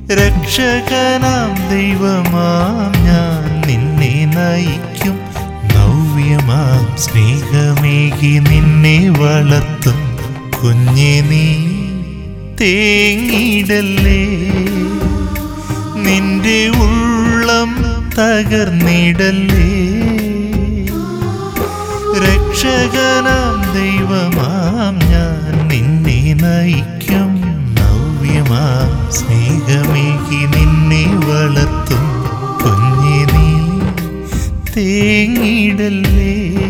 രക്ഷകനാം ദൈവമാം ഞാൻ നിന്നെ നയിക്കും നവ്യമാം സ്നേഹമേകി നിന്നെ വളർത്തും കുഞ്ഞെ നീ തേങ്ങിടല്ലേ നിന്റെ ഉള്ളം തകർന്നിടല്ലേ രക്ഷകനാം ദൈവമാം ഞാൻ നിന്നെ നയിക്കും നവ്യമാം സ്നേഹമേകി നിന്നെ വളർത്തും കുഞ്ഞെ നീ തേങ്ങിടല്ലേ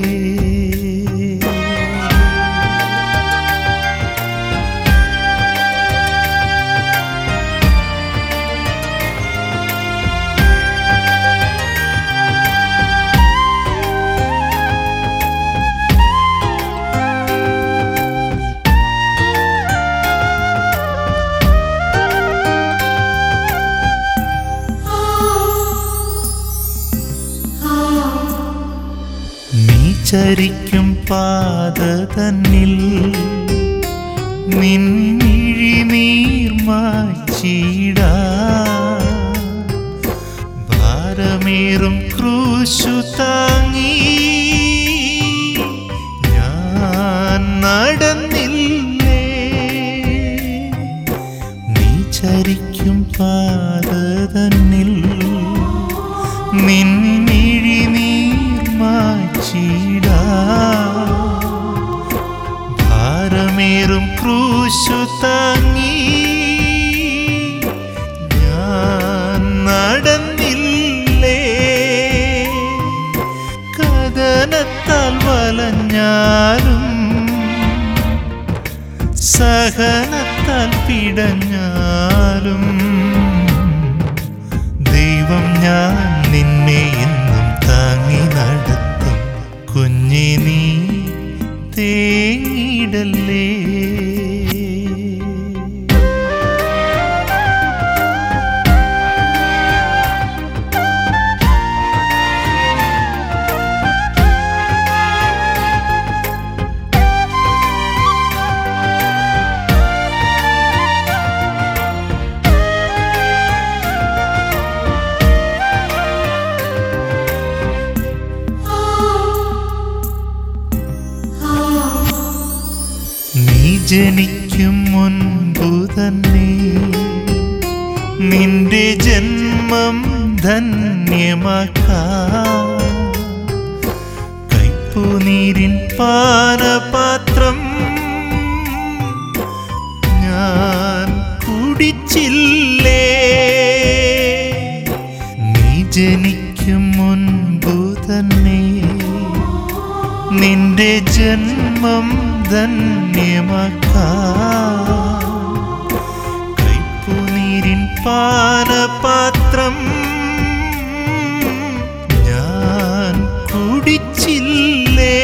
നീ ചരിക്കും പാത തന്നിൽ നിന്നിഴി നീർമാച്ചിടാ ഭാരമേറും ക്രൂശു താങ്ങി ഞാൻ നടന്നില്ലേ നീ ചരിക്കും പാത തന്നിൽ നിന്നിഴി നീർമാച്ചിടാ ഭാരമേറും ക്രൂശു താങ്ങി ഞാൻ നടന്നില്ലേ കഥനത്താൽ വലഞ്ഞാലും സഹനത്താൽ പിടഞ്ഞാലും ദൈവം ഞാൻ നിന്നെ എന്നും താങ്ങി നടത്തും കുഞ്ഞെ നീ തേങ്ങിടല്ലേ നീ ജനിക്കും മുൻപു തന്നെ നിന്റെ ജന്മം ധന്യമാക്കാ കൈപ്പുനീരിൻ പാനപാത്രം ഞാൻ കുടിച്ചില്ലേ നീ ജനിക്കും മുൻപു തന്നെ നിന്റെ ജന്മം ധന്യമാക്കാ കൈപ്പുനീരിൻ പാനപാത്രം ഞാൻ കുടിച്ചില്ലേ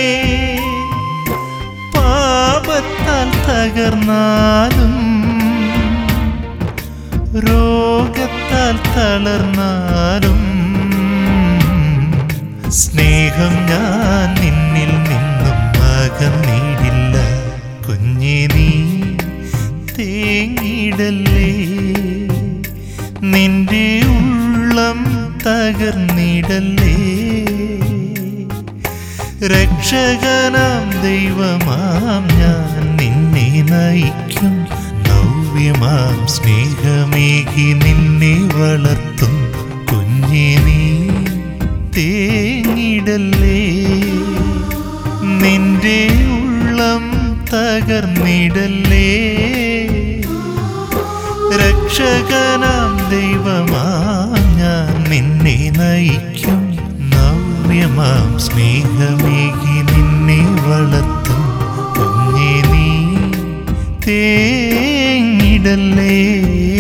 പാപത്താൽ തകർന്നാലും രോഗത്താൽ തളർന്നാലും സ്നേഹം ഞാൻ നിന്നിൽ നിന്നും അകന്നിടില്ല കുഞ്ഞെ നീ തേങ്ങിടല്ലേ നിന്റെ ഉള്ളം തകർന്നിടല്ലേ രക്ഷകനാം ദൈവമാം ഞാൻ നിന്നെ നയിക്കും നവ്യമാം സ്നേഹമേകി നിന്നെ വളർത്തും കുഞ്ഞെ നീ തേങ്ങിടല്ലേ നിന്റെ ഉള്ളം തകർന്നിടല്ലേ രക്ഷകനാം ദൈവമാം ഞാൻ നിന്നെ നയിക്കും നവ്യമാം സ്നേഹമേകി നിന്നെ വളർത്തും കുഞ്ഞെ നീ തേങ്ങിടല്ലേ